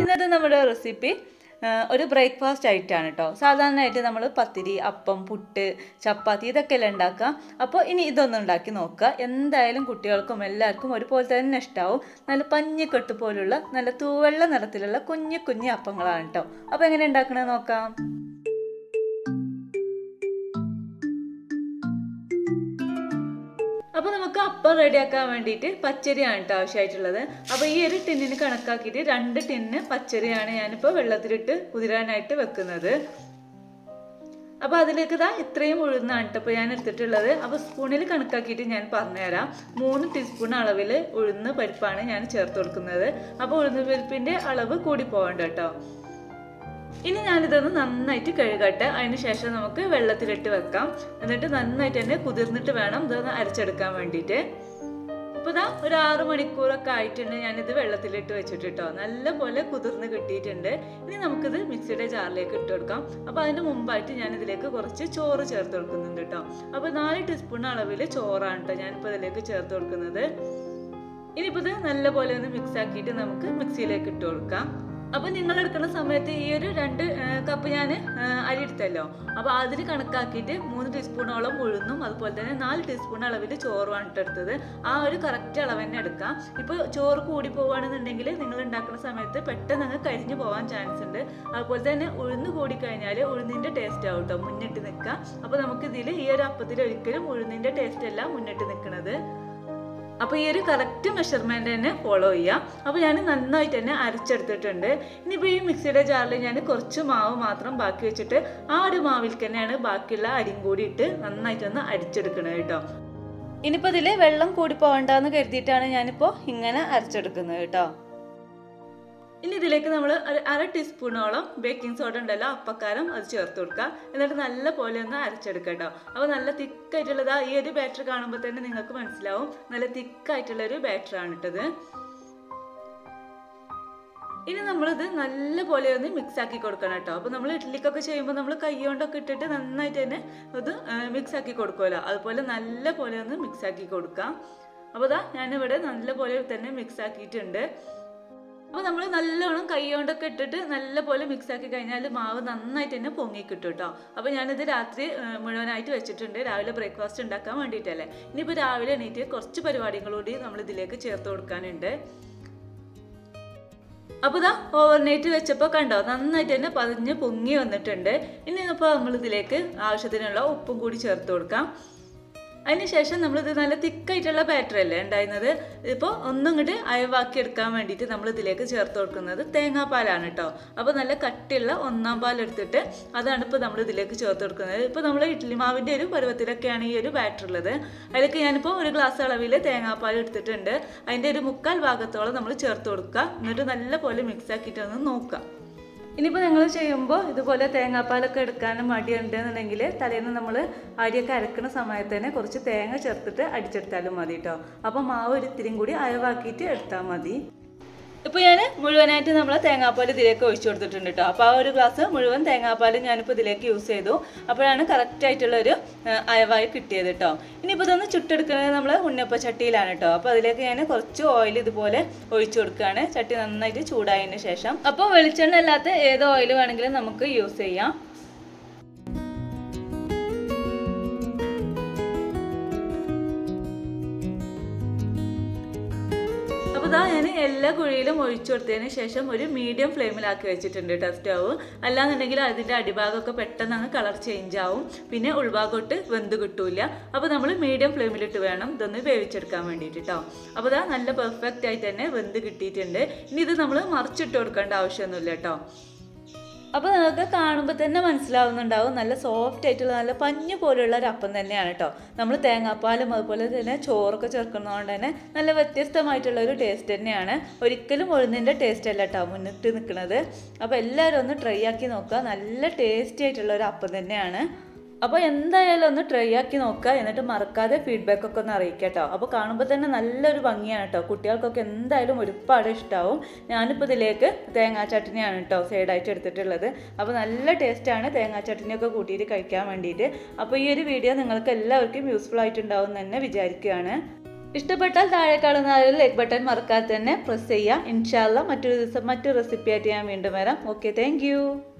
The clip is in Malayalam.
ഇന്നത്തെ നമ്മുടെ റെസിപ്പി ഒരു ബ്രേക്ക്ഫാസ്റ്റ് ആയിട്ടാണ് കേട്ടോ സാധാരണയായിട്ട് നമ്മൾ പത്തിരി അപ്പം പുട്ട് ചപ്പാത്തി ഇതൊക്കെയല്ലേ ഉണ്ടാക്കുക അപ്പോൾ ഇനി ഇതൊന്നും ഉണ്ടാക്കി നോക്കുക എന്തായാലും കുട്ടികൾക്കും എല്ലാവർക്കും ഒരുപോലെ തന്നെ ഇഷ്ടാവും നല്ല പഞ്ഞിക്കെട്ട് പോലുള്ള നല്ല തൂവെള്ള നിറത്തിലുള്ള കുഞ്ഞു കുഞ്ഞു അപ്പങ്ങളാണ് കേട്ടോ അപ്പോൾ എങ്ങനെ ഉണ്ടാക്കണത് നോക്കാം അപ്പോൾ നമുക്ക് അപ്പം റെഡിയാക്കാൻ വേണ്ടിയിട്ട് പച്ചരിയാണ് കേട്ടോ ആവശ്യമായിട്ടുള്ളത് അപ്പോൾ ഈ ഒരു ടിന്നിന് കണക്കാക്കിയിട്ട് രണ്ട് ടിന്ന് പച്ചരിയാണ് ഞാനിപ്പോൾ വെള്ളത്തിലിട്ട് കുതിരാനായിട്ട് വെക്കുന്നത് അപ്പോൾ അതിലേക്ക് ഇതാ ഇത്രയും ഉഴുന്നാണ് കേട്ടോ ഇപ്പോൾ ഞാൻ എടുത്തിട്ടുള്ളത് അപ്പോൾ സ്പൂണിൽ കണക്കാക്കിയിട്ട് ഞാൻ പറഞ്ഞുതരാം മൂന്ന് ടീസ്പൂൺ അളവിൽ ഉഴുന്ന് പരിപ്പാണ് ഞാൻ ചേർത്ത് കൊടുക്കുന്നത് അപ്പോൾ ഉഴുന്ന് പരിപ്പിൻ്റെ അളവ് കൂടി പോകണ്ട കേട്ടോ ഇനി ഞാനിതൊന്ന് നന്നായിട്ട് കഴുകട്ടെ അതിന് ശേഷം നമുക്ക് വെള്ളത്തിലിട്ട് വെക്കാം എന്നിട്ട് നന്നായിട്ട് തന്നെ കുതിർന്നിട്ട് വേണം ഇതൊന്ന് അരച്ചെടുക്കാൻ വേണ്ടിയിട്ട് ഇപ്പോൾ ഇതാ ഒരു ആറ് മണിക്കൂറൊക്കെ ആയിട്ടുണ്ട് ഞാനിത് വെള്ളത്തിലിട്ട് വെച്ചിട്ട് കേട്ടോ നല്ല പോലെ കുതിർന്ന് കിട്ടിയിട്ടുണ്ട് ഇനി നമുക്കിത് മിക്സിയുടെ ജാറിലേക്ക് ഇട്ട് കൊടുക്കാം അപ്പോൾ അതിന് മുമ്പായിട്ട് ഞാൻ ഇതിലേക്ക് കുറച്ച് ചോറ് ചേർത്ത് കൊടുക്കുന്നുണ്ട് കേട്ടോ അപ്പോൾ നാല് ടീസ്പൂൺ അളവിൽ ചോറാണ് കേട്ടോ ഞാനിപ്പോൾ ഇതിലേക്ക് ചേർത്ത് കൊടുക്കുന്നത് ഇനിയിപ്പോൾ ഇത് നല്ല പോലെ ഒന്ന് മിക്സ് ആക്കിയിട്ട് നമുക്ക് മിക്സിയിലേക്ക് ഇട്ട് കൊടുക്കാം അപ്പോൾ നിങ്ങൾ എടുക്കുന്ന സമയത്ത് ഈ ഒരു രണ്ട് കപ്പ് ഞാൻ അരി എടുത്തല്ലോ അപ്പോൾ അതിന് കണക്കാക്കിയിട്ട് മൂന്ന് ടീസ്പൂണോളം ഉഴുന്നും അതുപോലെ തന്നെ നാല് ടീസ്പൂൺ അളവിൽ ചോറുമാണ് എടുത്തത് ആ ഒരു കറക്റ്റ് അളവ് തന്നെ എടുക്കാം ഇപ്പോൾ ചോറ് കൂടി പോവുകയാണെന്നുണ്ടെങ്കിൽ നിങ്ങൾ ഉണ്ടാക്കുന്ന സമയത്ത് പെട്ടെന്ന് അങ്ങ് കരിഞ്ഞു പോകാൻ ചാൻസ് ഉണ്ട് അതുപോലെ തന്നെ ഉഴുന്ന് കൂടി കഴിഞ്ഞാൽ ഉഴുന്നിൻ്റെ ടേസ്റ്റ് ആവും കേട്ടോ മുന്നിട്ട് നിൽക്കുക അപ്പോൾ നമുക്ക് ഇതിൽ ഈ ഒരു അപ്പത്തിൽ ഒരിക്കലും ഉഴുന്നിൻ്റെ ടേസ്റ്റ് അല്ല മുന്നിട്ട് നിൽക്കുന്നത് അപ്പോൾ ഈ ഒരു കറക്റ്റ് മെഷർമെൻറ്റ് തന്നെ ഫോളോ ചെയ്യാം അപ്പോൾ ഞാൻ നന്നായിട്ട് തന്നെ അരച്ചെടുത്തിട്ടുണ്ട് ഇനിയിപ്പോൾ ഈ മിക്സിയുടെ ജാറിൽ ഞാൻ കുറച്ച് മാവ് മാത്രം ബാക്കി വെച്ചിട്ട് ആ ഒരു മാവിൽ തന്നെയാണ് ബാക്കിയുള്ള അരിയും കൂടി ഇട്ട് നന്നായിട്ടൊന്ന് അരിച്ചെടുക്കുന്നത് കേട്ടോ ഇനിയിപ്പോൾ ഇതിൽ വെള്ളം കൂടി പോകണ്ടെന്ന് കരുതിയിട്ടാണ് ഞാനിപ്പോൾ ഇങ്ങനെ അരച്ചെടുക്കുന്നത് കേട്ടോ ഇനി ഇതിലേക്ക് നമ്മൾ ഒരു അര ടീസ്പൂണോളം ബേക്കിംഗ് സോഡ ഉണ്ടല്ലോ അപ്പക്കാരം അത് ചേർത്ത് കൊടുക്കുക എന്നിട്ട് നല്ല പോലെ ഒന്ന് അരച്ചെടുക്കുക കേട്ടോ അപ്പോൾ നല്ല തിക്കായിട്ടുള്ളതാ ഈ ഒരു ബാറ്റർ കാണുമ്പോൾ തന്നെ നിങ്ങൾക്ക് മനസ്സിലാവും നല്ല തിക്കായിട്ടുള്ള ഒരു ബാറ്ററാണ് ഇട്ടത് ഇനി നമ്മളിത് നല്ല പോലെ ഒന്ന് മിക്സ് ആക്കി കൊടുക്കണം കേട്ടോ അപ്പോൾ നമ്മൾ ഇഡ്ഡലിക്കൊക്കെ ചെയ്യുമ്പോൾ നമ്മൾ കൈ കൊണ്ടൊക്കെ ഇട്ടിട്ട് നന്നായിട്ട് തന്നെ ഇത് മിക്സ് ആക്കി കൊടുക്കുമല്ലോ അതുപോലെ നല്ല പോലെ ഒന്ന് മിക്സ് ആക്കി കൊടുക്കാം അപ്പോൾ ഇതാ ഞാനിവിടെ നല്ല പോലെ തന്നെ മിക്സ് ആക്കിയിട്ടുണ്ട് അപ്പോൾ നമ്മൾ നല്ലോണം കൈ കൊണ്ടൊക്കെ ഇട്ടിട്ട് നല്ല പോലെ മിക്സ് ആക്കി കഴിഞ്ഞാൽ മാവ് നന്നായിട്ട് തന്നെ പൊങ്ങി കിട്ടും കേട്ടോ അപ്പോൾ ഞാനിത് രാത്രി മുഴുവനായിട്ട് വെച്ചിട്ടുണ്ട് രാവിലെ ബ്രേക്ക്ഫാസ്റ്റ് ഉണ്ടാക്കാൻ വേണ്ടിയിട്ടല്ലേ ഇനിയിപ്പോൾ രാവിലെ എണീറ്റ് കുറച്ച് പരിപാടികളൂടി നമ്മൾ ഇതിലേക്ക് ചേർത്ത് കൊടുക്കാനുണ്ട് അപ്പോൾ ഇതാ ഓവർനൈറ്റ് വെച്ചപ്പോൾ കണ്ടോ നന്നായിട്ട് തന്നെ പതിഞ്ഞ് പൊങ്ങി വന്നിട്ടുണ്ട് ഇനി ഇപ്പോൾ നമ്മൾ ഇതിലേക്ക് ആവശ്യത്തിനുള്ള ഉപ്പും കൂടി ചേർത്ത് കൊടുക്കാം അതിനുശേഷം നമ്മളിത് നല്ല തിക്കായിട്ടുള്ള ബാറ്റർ അല്ലേ ഉണ്ടായിരുന്നത് ഇപ്പോൾ ഒന്നും ഇങ്ങോട്ട് അയവാക്കി എടുക്കാൻ വേണ്ടിയിട്ട് നമ്മൾ ഇതിലേക്ക് ചേർത്ത് കൊടുക്കുന്നത് തേങ്ങാപ്പാലാണ് കേട്ടോ അപ്പോൾ നല്ല കട്ടിയുള്ള ഒന്നാം പാൽ എടുത്തിട്ട് അതാണ് ഇപ്പോൾ നമ്മൾ ഇതിലേക്ക് ചേർത്ത് കൊടുക്കുന്നത് ഇപ്പോൾ നമ്മൾ ഇഡ്ഡലി മാവിൻ്റെ ഒരു പരുവത്തിലൊക്കെയാണ് ഈ ഒരു ബാറ്റർ ഉള്ളത് അതിലേക്ക് ഞാനിപ്പോൾ ഒരു ഗ്ലാസ് അളവിൽ തേങ്ങാപ്പാൽ എടുത്തിട്ടുണ്ട് അതിൻ്റെ ഒരു മുക്കാൽ ഭാഗത്തോളം നമ്മൾ ചേർത്ത് കൊടുക്കുക എന്നിട്ട് നല്ല പോലെ മിക്സ് ആക്കിയിട്ടൊന്ന് നോക്കുക ഇനിയിപ്പോൾ നിങ്ങൾ ചെയ്യുമ്പോൾ ഇതുപോലെ തേങ്ങാപ്പാലൊക്കെ എടുക്കാനും മടിയുണ്ടെന്നുണ്ടെങ്കിൽ തലേന്ന് നമ്മൾ അരിയൊക്കെ അരക്കുന്ന സമയത്ത് തന്നെ കുറച്ച് തേങ്ങ ചേർത്തിട്ട് അടിച്ചെടുത്താലും മതി കേട്ടോ അപ്പോൾ മാവ് ഒരു ഇത്തിരിയും കൂടി അയവാക്കിയിട്ട് എടുത്താൽ മതി ഇപ്പോൾ ഞാൻ മുഴുവനായിട്ട് നമ്മൾ തേങ്ങാപ്പാൽ ഇതിലേക്ക് ഒഴിച്ചു കൊടുത്തിട്ടുണ്ട് കേട്ടോ അപ്പോൾ ആ ഒരു ഗ്ലാസ് മുഴുവൻ തേങ്ങാപ്പാൽ ഞാനിപ്പോൾ ഇതിലേക്ക് യൂസ് ചെയ്തു അപ്പോഴാണ് കറക്റ്റ് ആയിട്ടുള്ള ഒരു അയവായി കിട്ടിയത് കേട്ടോ ഇനിയിപ്പോൾ ഇതൊന്ന് ചുട്ടെടുക്കുന്നത് നമ്മൾ ഉണ്ണപ്പ ചട്ടിയിലാണ് കേട്ടോ അപ്പോൾ അതിലേക്ക് ഞാൻ കുറച്ച് ഓയിൽ ഇതുപോലെ ഒഴിച്ചു കൊടുക്കുകയാണ് ചട്ടി നന്നായിട്ട് ചൂടായതിന് ശേഷം അപ്പോൾ വെളിച്ചെണ്ണ അല്ലാത്ത ഏത് ഓയിൽ വേണമെങ്കിലും നമുക്ക് യൂസ് ചെയ്യാം അപ്പോൾ ഇതാ ഞാൻ എല്ലാ കുഴിയിലും ഒഴിച്ചു കൊടുത്തതിന് ശേഷം ഒരു മീഡിയം ഫ്ലെയിമിലാക്കി വെച്ചിട്ടുണ്ട് കേട്ടോ സ്റ്റവ് അല്ലാന്നുണ്ടെങ്കിൽ അതിൻ്റെ അടിഭാഗമൊക്കെ പെട്ടെന്ന് അങ്ങ് കളർ ചേഞ്ച് ആവും പിന്നെ ഉൾഭാഗത്തോട്ട് വെന്ത് കിട്ടൂല അപ്പോൾ നമ്മൾ മീഡിയം ഫ്ലെയിമിലിട്ട് വേണം ഇതൊന്ന് വേവിച്ചെടുക്കാൻ വേണ്ടിയിട്ട് കേട്ടോ അപ്പോൾ ഇതാ നല്ല പെർഫെക്റ്റ് ആയിട്ട് തന്നെ വെന്ത് കിട്ടിയിട്ടുണ്ട് ഇനി ഇത് നമ്മൾ മറിച്ചിട്ട് കൊടുക്കേണ്ട ആവശ്യമൊന്നുമില്ല കേട്ടോ അപ്പോൾ നിങ്ങൾക്ക് കാണുമ്പോൾ തന്നെ മനസ്സിലാവുന്നുണ്ടാവും നല്ല സോഫ്റ്റ് ആയിട്ടുള്ള നല്ല പഞ്ഞു പോലെയുള്ള ഒരു അപ്പം തന്നെയാണ് കേട്ടോ നമ്മൾ തേങ്ങാപ്പാലും അതുപോലെ തന്നെ ചോറൊക്കെ ചേർക്കുന്നതുകൊണ്ട് തന്നെ നല്ല വ്യത്യസ്തമായിട്ടുള്ള ഒരു ടേസ്റ്റ് തന്നെയാണ് ഒരിക്കലും ഉഴുന്നിൻ്റെ ടേസ്റ്റ് അല്ല കേട്ടോ മുന്നിട്ട് നിൽക്കുന്നത് അപ്പോൾ എല്ലാവരും ഒന്ന് ട്രൈ ആക്കി നോക്കുക നല്ല ടേസ്റ്റി ആയിട്ടുള്ള ഒരു അപ്പം തന്നെയാണ് അപ്പോൾ എന്തായാലും ഒന്ന് ട്രൈ ആക്കി നോക്കുക എന്നിട്ട് മറക്കാതെ ഫീഡ്ബാക്ക് ഒക്കെ ഒന്ന് അറിയിക്കുക കേട്ടോ അപ്പോൾ കാണുമ്പോൾ തന്നെ നല്ലൊരു ഭംഗിയാണ് കേട്ടോ കുട്ടികൾക്കൊക്കെ എന്തായാലും ഒരുപാട് ഇഷ്ടമാവും ഞാനിപ്പോൾ ഇതിലേക്ക് തേങ്ങാ ചട്നിയാണ് കേട്ടോ സൈഡായിട്ട് എടുത്തിട്ടുള്ളത് അപ്പോൾ നല്ല ടേസ്റ്റാണ് തേങ്ങാ ചട്നിയൊക്കെ കൂട്ടിയിട്ട് കഴിക്കാൻ വേണ്ടിയിട്ട് അപ്പോൾ ഈ ഒരു വീഡിയോ നിങ്ങൾക്ക് എല്ലാവർക്കും യൂസ്ഫുൾ ആയിട്ടുണ്ടാവും എന്ന് തന്നെ വിചാരിക്കുകയാണ് ഇഷ്ടപ്പെട്ടാൽ താഴെ കാണുന്ന ആ ഒരു ലൈക്ക് ബട്ടൺ മറക്കാതെ തന്നെ പ്രസ് ചെയ്യുക ഇൻഷാല്ല മറ്റൊരു ദിവസം മറ്റൊരു റെസിപ്പി ആയിട്ട് ഞാൻ വീണ്ടും വരാം ഓക്കെ താങ്ക്